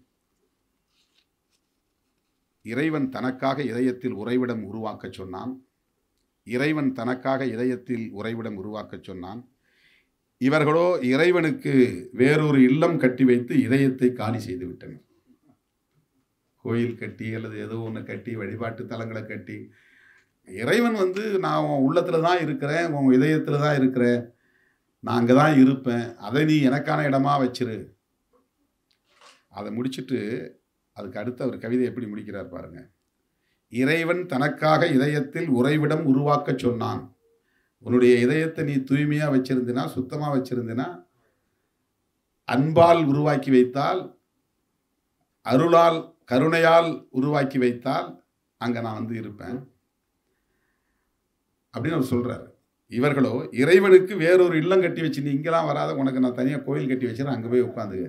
இறைவன் தனக்காக இதயத்தில் உறைவிடம் உருவாக்கச் சொன்னான் இறைவன் தனக்காக இதயத்தில் உறைவிடம் உருவாக்கச் சொன்னான் இவர்களோ இறைவனுக்கு வேறொரு இல்லம் கட்டி வைத்து இதயத்தை காலி செய்து விட்டனர் கோயில் கட்டி அல்லது ஏதோ ஒன்று கட்டி வழிபாட்டு தலங்களை கட்டி இறைவன் வந்து நான் உன் உள்ளத்தில் தான் இருக்கிறேன் உன் இதயத்தில் தான் இருக்கிறேன் நான் அங்கே தான் இருப்பேன் அதை நீ எனக்கான இடமா வச்சிரு அதை முடிச்சிட்டு அதுக்கு அடுத்து அவர் கவிதை எப்படி முடிக்கிறார் பாருங்க இறைவன் தனக்காக இதயத்தில் உறைவிடம் உருவாக்கச் சொன்னான் உன்னுடைய இதயத்தை நீ தூய்மையாக வச்சிருந்தினா சுத்தமாக வச்சிருந்தினா அன்பால் உருவாக்கி வைத்தால் அருளால் கருணையால் உருவாக்கி வைத்தால் அங்கே நான் வந்து இருப்பேன் அப்படின்னு அவர் சொல்கிறாரு இவர்களோ இறைவனுக்கு வேறொரு இல்லம் கட்டி வச்சு நீ இங்கெல்லாம் வராத உனக்கு நான் தனியாக கோயில் கட்டி வச்சுறேன் அங்கே போய் உட்காந்து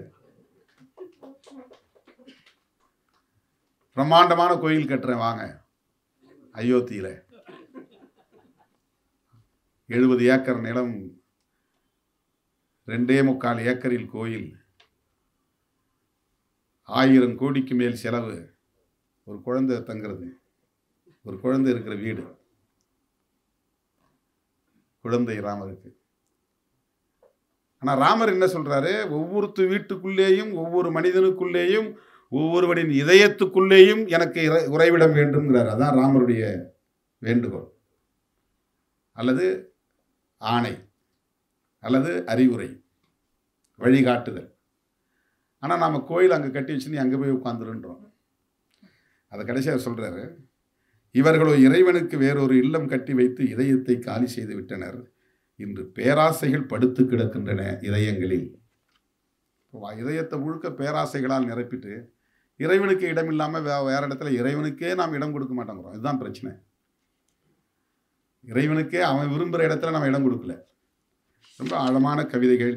பிரம்மாண்டமான கோயில் கட்டுறேன் வாங்க அயோத்தியில் எழுபது ஏக்கர் நிலம் ரெண்டே முக்கால் ஏக்கரில் கோயில் ஆயிரம் கோடிக்கு மேல் செலவு ஒரு குழந்தை தங்குறது ஒரு குழந்தை இருக்கிற வீடு குழந்தை ராமருக்கு ஆனால் ராமர் என்ன சொல்றாரு ஒவ்வொருத்து வீட்டுக்குள்ளேயும் ஒவ்வொரு மனிதனுக்குள்ளேயும் ஒவ்வொருவனின் இதயத்துக்குள்ளேயும் எனக்கு இறை- உறைவிடம் வேண்டும்ங்கிறார் அதான் ராமருடைய வேண்டுகோள் அல்லது ஆணை அல்லது அறிவுரை வழிகாட்டுதல் ஆனால் நாம் கோயில் அங்கே கட்டி வச்சு நீ அங்கே போய் உட்காந்துருன்றோம் அதை கடைசியாக சொல்கிறாரு இவர்களோ இறைவனுக்கு வேறொரு இல்லம் கட்டி வைத்து இதயத்தை காலி செய்து விட்டனர் இன்று பேராசைகள் படுத்து கிடக்கின்றன இதயங்களில் வா- இதயத்தை முழுக்க பேராசைகளால் நிரப்பிட்டு இறைவனுக்கு இடம் இல்லாமல் வே வேற இடத்துல இறைவனுக்கே நாம் இடம் கொடுக்க மாட்டேங்கிறோம் இதுதான் பிரச்சனை இறைவனுக்கே அவன் விரும்புகிற இடத்துல நம்ம இடம் கொடுக்கல ரொம்ப ஆழமான கவிதைகள்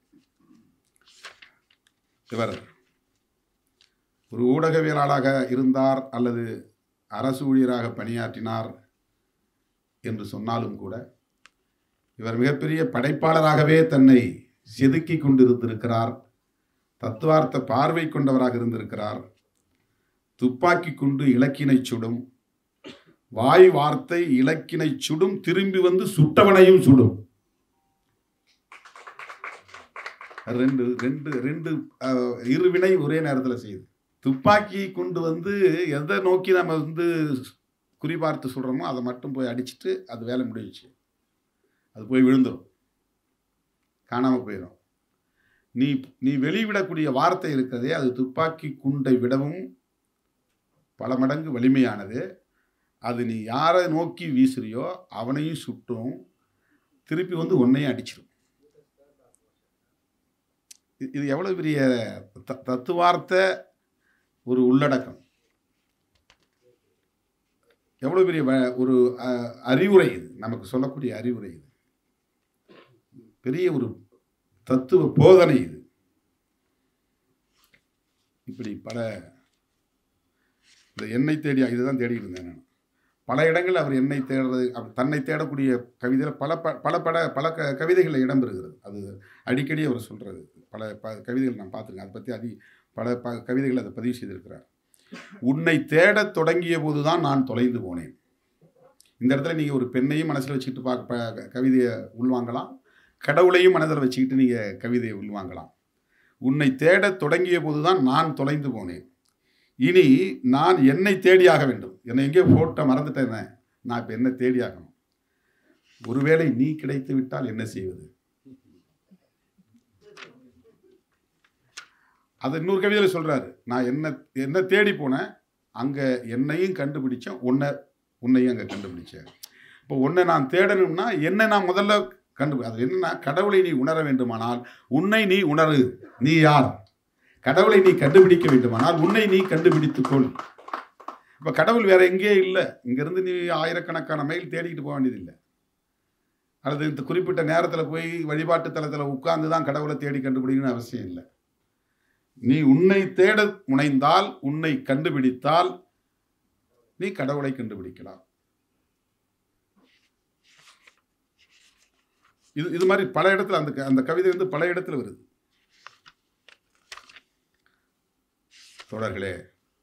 இவர் ஒரு ஊடகவியலாளராக இருந்தார் அல்லது அரசு ஊழியராக பணியாற்றினார் என்று சொன்னாலும் கூட இவர் மிகப்பெரிய படைப்பாளராகவே தன்னை செதுக்கி கொண்டிருந்திருக்கிறார் தத்துவார்த்த பார்வை கொண்டவராக இருந்திருக்கிறார் துப்பாக்கி குண்டு இலக்கினை சுடும் வாய் வார்த்தை இலக்கினை சுடும் திரும்பி வந்து சுட்டவனையும் சுடும் ரெண்டு ரெண்டு ரெண்டு அஹ், இருவினை ஒரே நேரத்தில் செய்யுது துப்பாக்கி கொண்டு வந்து எதை நோக்கி நம்ம வந்து குறிபார்த்து சொல்கிறோமோ அதை மட்டும் போய் அடிச்சிட்டு அது வேலை முடிஞ்சிச்சு அது போய் விழுந்துடும் காணாமல் போயிடும் நீ நீ வெளிவிடக்கூடிய வார்த்தை இருக்கிறதே அது துப்பாக்கி குண்டை விடவும் பல மடங்கு வலிமையானது அது நீ யாரை நோக்கி வீசுறியோ அவனையும் சுட்டும் திருப்பி வந்து உன்னையும் அடிச்சிடும் இது- இது எவ்வளவு பெரிய த தத்துவார்த்த ஒரு உள்ளடக்கம் எவ்வளோ பெரிய வ- ஒரு அஹ், அறிவுரை இது நமக்கு சொல்லக்கூடிய அறிவுரை இது பெரிய ஒரு தத்துவ போதனை இது இப்படி பல இந்த எண்ணெய் தேடி இதுதான் தேடிட்டு இருந்தேன் நான் பல இடங்கள் அவர் என்னை தேடுறது அவர் தன்னை தேடக்கூடிய கவிதையில் பல ப பல பட பல க கவிதைகளில் இடம்பெறுகிறது அது அடிக்கடி அவர் சொல்கிறது பல ப கவிதைகள் நான் பார்த்துருக்கேன் அதை பற்றி அதி பல ப கவிதைகள் அதை பதிவு செய்திருக்கிறார் உன்னை தேடத் தொடங்கிய போதுதான் நான் தொலைந்து போனேன் இந்த இடத்துல நீங்கள் ஒரு பெண்ணையும் மனசில் வச்சுக்கிட்டு பார்க்க கவிதையை உள்வாங்கலாம் கடவுளையும் மனதில் வச்சுக்கிட்டு நீங்கள் கவிதையை உள்வாங்கலாம் உன்னை தேடத் தொடங்கிய போதுதான் நான் தொலைந்து போனேன் இனி நான் என்னை தேடியாக வேண்டும் என்னை எங்கேயோ போட்ட மறந்துட்டேன் நான் இப்போ என்ன தேடியாகணும் ஒருவேளை நீ கிடைத்து விட்டால் என்ன செய்வது அது இன்னொரு கவிதையில் சொல்றாரு நான் என்ன என்ன தேடி போனேன் அங்கே என்னையும் கண்டுபிடிச்சேன் உன்னை உன்னையும் அங்கே கண்டுபிடிச்சேன் இப்போ உன்னை நான் தேடணும்னா என்ன நான் முதல்ல கண்டு அது என்னன்னா கடவுளை நீ உணர வேண்டுமானால் உன்னை நீ உணரு நீ யார் கடவுளை நீ கண்டுபிடிக்க வேண்டுமானால் உன்னை நீ கண்டுபிடித்துக்கொள் இப்போ கடவுள் வேற எங்கேயே இல்லை இங்கேருந்து நீ ஆயிரக்கணக்கான மைல் தேடிக்கிட்டு போக வேண்டியதில்லை அல்லது இந்த குறிப்பிட்ட நேரத்தில் போய் வழிபாட்டு தலத்தில் உட்கார்ந்து தான் கடவுளை தேடி கண்டுபிடிக்கணும்னு அவசியம் இல்லை நீ உன்னை தேட முனைந்தால் உன்னை கண்டுபிடித்தால் நீ கடவுளை கண்டுபிடிக்கலாம் இது இது மாதிரி பல இடத்துல அந்த க- அந்த கவிதை வந்து பல இடத்துல வருது தொடர்களே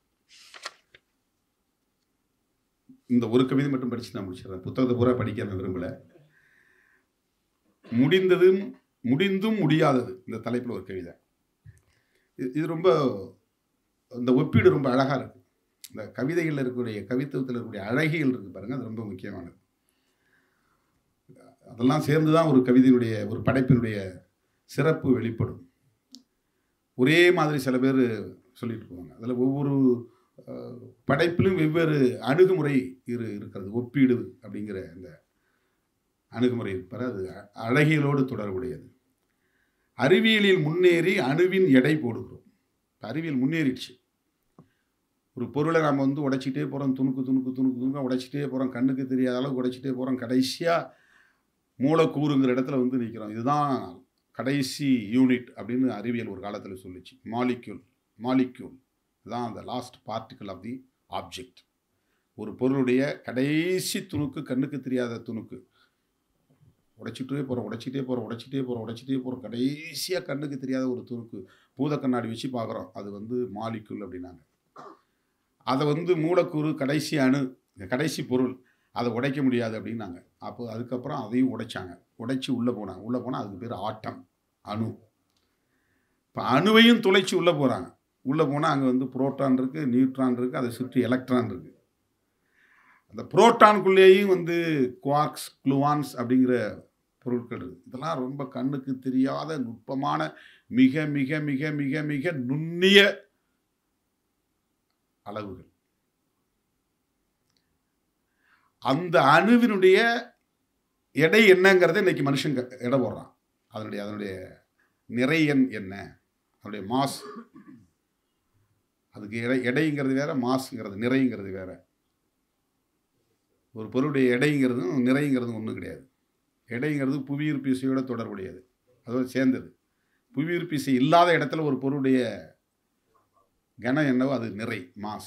இந்த ஒரு கவிதை மட்டும் படிச்சு நான் முடிச்சிடுறேன் புத்தகத்தை பூரா படிக்க நான் விரும்பல முடிந்ததும் முடிந்தும் முடியாதது இந்த தலைப்பில் ஒரு கவிதை இது- இது ரொம்ப இந்த ஒப்பீடு ரொம்ப அழகாக இருக்கு இந்த கவிதைகளில் இருக்கக்கூடிய கவித்துவத்தில் இருக்கக்கூடிய அழகியல் இருக்கு பாருங்க அது ரொம்ப முக்கியமானது அதெல்லாம் சேர்ந்து தான் ஒரு கவிதையினுடைய ஒரு படைப்பினுடைய சிறப்பு வெளிப்படும் ஒரே மாதிரி சில பேர் சொல்லிட்டு போவாங்க அதில் ஒவ்வொரு அஹ், படைப்பிலும் வெவ்வேறு அணுகுமுறை இரு இருக்கிறது ஒப்பீடு அப்படிங்கிற அந்த அணுகுமுறை இருப்பார் அது அ- அழகியலோடு தொடர்புடையது அறிவியலில் முன்னேறி அணுவின் எடை போடுகிறோம் இப்ப அறிவியல் முன்னேறிடுச்சு ஒரு பொருளை நம்ம வந்து உடைச்சிட்டே போகிறோம் துணுக்கு துணுக்கு துணுக்கு துணுக்க உடைச்சிட்டே போகிறோம் கண்ணுக்கு தெரியாத அளவுக்கு உடைச்சிட்டே போகிறோம் கடைசியாக மூலக்கூறுங்கிற இடத்துல வந்து நிற்கிறோம் இதுதான் கடைசி யூனிட் அப்படின்னு அறிவியல் ஒரு காலத்தில் சொல்லுச்சு மாலிக்யூல் மாலிக்யூல் இதுதான் அந்த last particle of the object ஒரு பொருளுடைய கடைசி துணுக்கு கண்ணுக்கு தெரியாத துணுக்கு உடைச்சிட்டே போகிறோம் உடைச்சிட்டே போகிறோம் உடைச்சிட்டே போகிறோம் உடைச்சிட்டே போகிறோம் கடைசியாக கண்ணுக்கு தெரியாத ஒரு துணுக்கு பூத கண்ணாடி வச்சு பார்க்குறோம் அது வந்து மாலிக்யூல் அப்படின்னாங்க அதை வந்து மூலக்கூறு கடைசி அணு கடைசி பொருள் அதை உடைக்க முடியாது அப்படின்னாங்க அப்போ அதுக்கப்புறம் அதையும் உடைச்சாங்க உடைச்சி உள்ளே போனாங்க உள்ளே போனால் அதுக்கு பேர் ஆட்டம் அணு இப்போ அணுவையும் துளைச்சி உள்ளே போகிறாங்க உள்ளே போனால் அங்கே வந்து புரோட்டான் இருக்குது நியூட்ரான் இருக்குது அதை சுற்றி எலக்ட்ரான் இருக்குது அந்த புரோட்டானுக்குள்ளேயும் வந்து குவார்க்ஸ் குளுவான்ஸ் அப்படிங்கிற பொருட்கள் இருக்குது இதெல்லாம் ரொம்ப கண்ணுக்கு தெரியாத நுட்பமான மிக மிக மிக மிக மிக நுண்ணிய அளவுகள் அந்த அணுவினுடைய எடை என்னங்கிறத இன்னைக்கு மனுஷன் க- எடை போடுறான் அதனுடைய அதனுடைய நிறை எண் என்ன அதனுடைய மாஸ் அதுக்கு எடை எடைங்கிறது வேற மாஸ்ங்கிறது நிறைங்கிறது வேற ஒரு பொருளுடைய எடைங்கிறதும் நிறைங்கிறதும் ஒன்றும் கிடையாது எடைங்கிறது புவியீர்ப்பு விசையோட தொடர்புடையது அதோட சேர்ந்தது புவியீர்ப்பு விசை இல்லாத இடத்துல ஒரு பொருளுடைய கனம் என்னவோ அது நிறை மாஸ்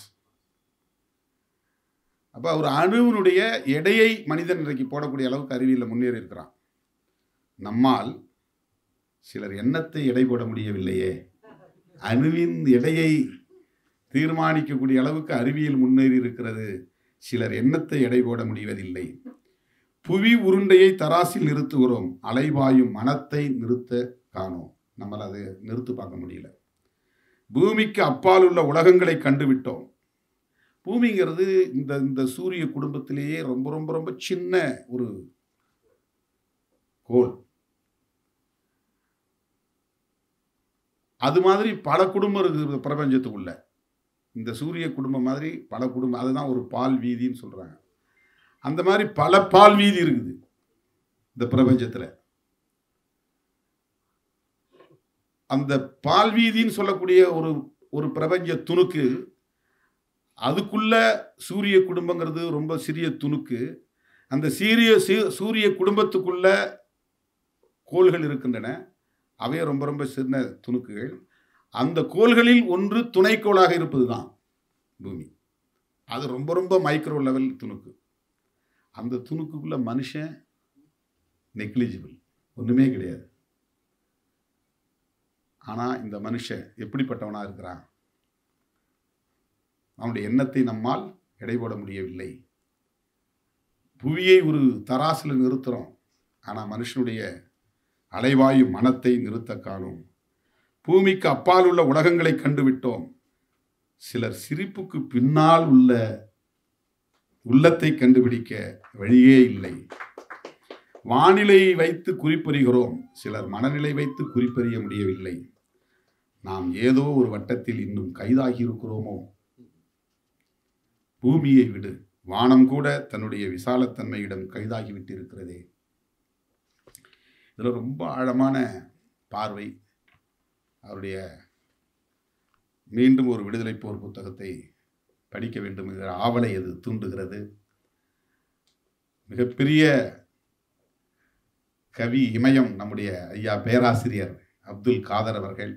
அப்போ ஒரு அணுவினுடைய எடையை மனிதன் இன்றைக்கு போடக்கூடிய அளவுக்கு அறிவியலில் முன்னேறி இருக்கிறான் நம்மால் சிலர் எண்ணத்தை எடை போட முடியவில்லையே அணுவின் எடையை தீர்மானிக்கக்கூடிய அளவுக்கு அறிவியல் முன்னேறி இருக்கிறது சிலர் எண்ணத்தை எடை போட முடிவதில்லை புவி உருண்டையை தராசில் நிறுத்துகிறோம் அலைவாயும் மனத்தை நிறுத்த காணோம் நம்மளால் அதை நிறுத்து பார்க்க முடியல பூமிக்கு அப்பால் உள்ள உலகங்களை கண்டுவிட்டோம் பூமிங்கிறது இந்த இந்த சூரிய குடும்பத்திலேயே ரொம்ப ரொம்ப ரொம்ப சின்ன ஒரு கோள் அது மாதிரி பல குடும்பம் இருக்குது பிரபஞ்சத்துக்குள்ள இந்த சூரிய குடும்பம் மாதிரி பல குடும்பம் அதுதான் ஒரு பால் வீதின்னு சொல்றாங்க அந்த மாதிரி பல பால் வீதி இருக்குது இந்த பிரபஞ்சத்தில் அந்த பால் வீதின்னு சொல்லக்கூடிய ஒரு ஒரு பிரபஞ்ச துணுக்கு அதுக்குள்ள சூரிய குடும்பங்கிறது ரொம்ப சிறிய துணுக்கு அந்த சீரிய சீ- சூரிய குடும்பத்துக்குள்ள கோள்கள் இருக்கின்றன அவை ரொம்ப ரொம்ப சின்ன துணுக்குகள் அந்த கோள்களில் ஒன்று துணைக்கோளாக இருப்பது தான் பூமி அது ரொம்ப ரொம்ப மைக்ரோ லெவல் துணுக்கு அந்த துணுக்குக்குள்ள மனுஷன் நெக்லிஜிபிள் ஒன்றுமே கிடையாது ஆனால் இந்த மனுஷன் எப்படிப்பட்டவனாக இருக்கிறான் அவனுடைய எண்ணத்தை நம்மால் எடை போட முடியவில்லை புவியை ஒரு தராசில் நிறுத்துகிறோம் ஆனால் மனுஷனுடைய அலைவாயு மனத்தை நிறுத்த காணும் பூமிக்கு அப்பால் உள்ள உலகங்களை கண்டுவிட்டோம் சிலர் சிரிப்புக்கு பின்னால் உள்ள உள்ளத்தை கண்டுபிடிக்க வழியே இல்லை வானிலை வைத்து குறிப்பறிகிறோம் சிலர் மனநிலை வைத்து குறிப்பறிய முடியவில்லை நாம் ஏதோ ஒரு வட்டத்தில் இன்னும் கைதாகி இருக்கிறோமோ பூமியை விடு வானம் கூட தன்னுடைய விசாலத்தன்மையிடம் கைதாகி விட்டிருக்கிறதே இதில் ரொம்ப ஆழமான பார்வை அவருடைய மீண்டும் ஒரு விடுதலை போர் புத்தகத்தை படிக்க வேண்டும் என்கிற ஆவலை அது தூண்டுகிறது மிகப்பெரிய கவி இமயம் நம்முடைய ஐயா பேராசிரியர் அப்துல் காதர் அவர்கள்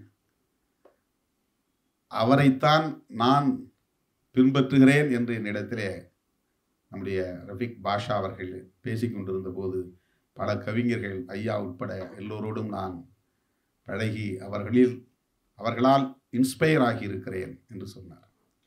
அவரைத்தான் நான் பின்பற்றுகிறேன் என்று என்னிடத்திலே நம்முடைய ரஃபிக் பாஷா அவர்கள் பேசிக்கொண்டிருந்த போது பல கவிஞர்கள் ஐயா உட்பட எல்லோரோடும் நான் பழகி அவர்களில் அவர்களால் இன்ஸ்பயர் ஆகி இருக்கிறேன் என்று சொன்னார்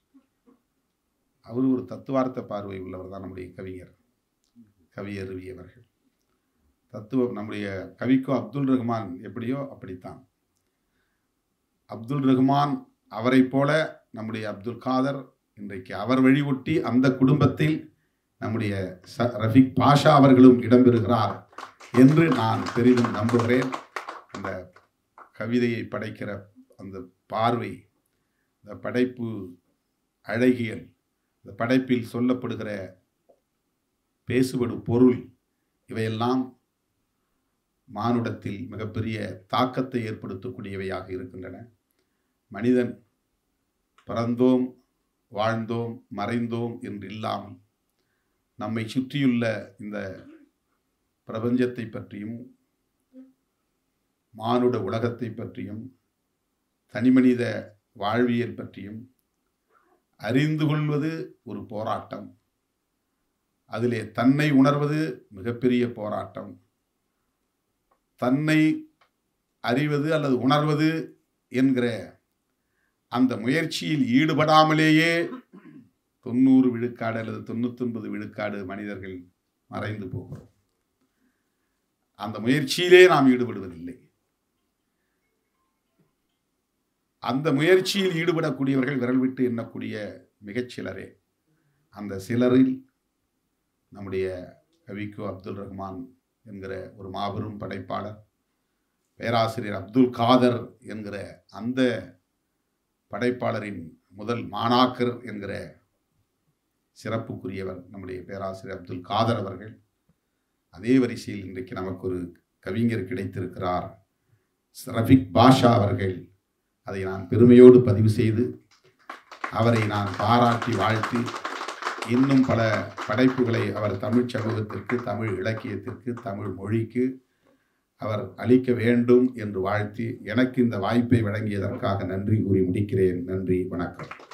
அவர் ஒரு தத்துவார்த்த பார்வை உள்ளவர் தான் நம்முடைய கவிஞர் கவியருவி அவர்கள் தத்துவம் நம்முடைய கவிக்கோ அப்துல் ரஹ்மான் எப்படியோ அப்படித்தான் அப்துல் ரஹ்மான் அவரைப் போல நம்முடைய அப்துல் காதர் இன்றைக்கு அவர் வழி ஒட்டி அந்த குடும்பத்தில் நம்முடைய ச ரஃபிக் பாஷா அவர்களும் இடம்பெறுகிறார் என்று நான் பெரிதும் நம்புகிறேன் அந்த கவிதையை படைக்கிற அந்த பார்வை அந்த படைப்பு அழகியல் இந்த படைப்பில் சொல்லப்படுகிற பேசுபடும் பொருள் இவையெல்லாம் மானுடத்தில் மிகப்பெரிய தாக்கத்தை ஏற்படுத்தக்கூடியவையாக இருக்கின்றன மனிதன் பிறந்தோம் வாழ்ந்தோம் மறைந்தோம் என்று இல்லாமல் நம்மை சுற்றியுள்ள இந்த பிரபஞ்சத்தை பற்றியும் மானுட உலகத்தை பற்றியும் தனிமனித வாழ்வியல் பற்றியும் அறிந்து கொள்வது ஒரு போராட்டம் அதிலே தன்னை உணர்வது மிகப்பெரிய போராட்டம் தன்னை அறிவது அல்லது உணர்வது என்கிற அந்த முயற்சியில் ஈடுபடாமலேயே தொண்ணூறு விழுக்காடு அல்லது தொண்ணூத்தொன்பது விழுக்காடு மனிதர்கள் மறைந்து போகிறோம் அந்த முயற்சியிலே நாம் ஈடுபடுவதில்லை அந்த முயற்சியில் ஈடுபடக்கூடியவர்கள் விரல் விட்டு எண்ணக்கூடிய மிகச் சிலரே அந்த சிலரில் நம்முடைய கவிக்கோ அப்துல் ரஹ்மான் என்கிற ஒரு மாபெரும் படைப்பாளர் பேராசிரியர் அப்துல் காதர் என்கிற அந்த படைப்பாளரின் முதல் மாணாக்கர் என்கிற சிறப்புக்குரியவர் நம்முடைய பேராசிரியர் அப்துல் காதர் அவர்கள் அதே வரிசையில் இன்றைக்கு நமக்கு ஒரு கவிஞர் கிடைத்திருக்கிறார் ரஃபிக் பாஷா அவர்கள் அதை நான் பெருமையோடு பதிவு செய்து அவரை நான் பாராட்டி வாழ்த்தி இன்னும் பல படைப்புகளை அவர் தமிழ் சமூகத்திற்கு தமிழ் இலக்கியத்திற்கு தமிழ் மொழிக்கு அவர் அளிக்க வேண்டும் என்று வாழ்த்தி எனக்கு இந்த வாய்ப்பை வழங்கியதற்காக நன்றி கூறி முடிக்கிறேன் நன்றி வணக்கம்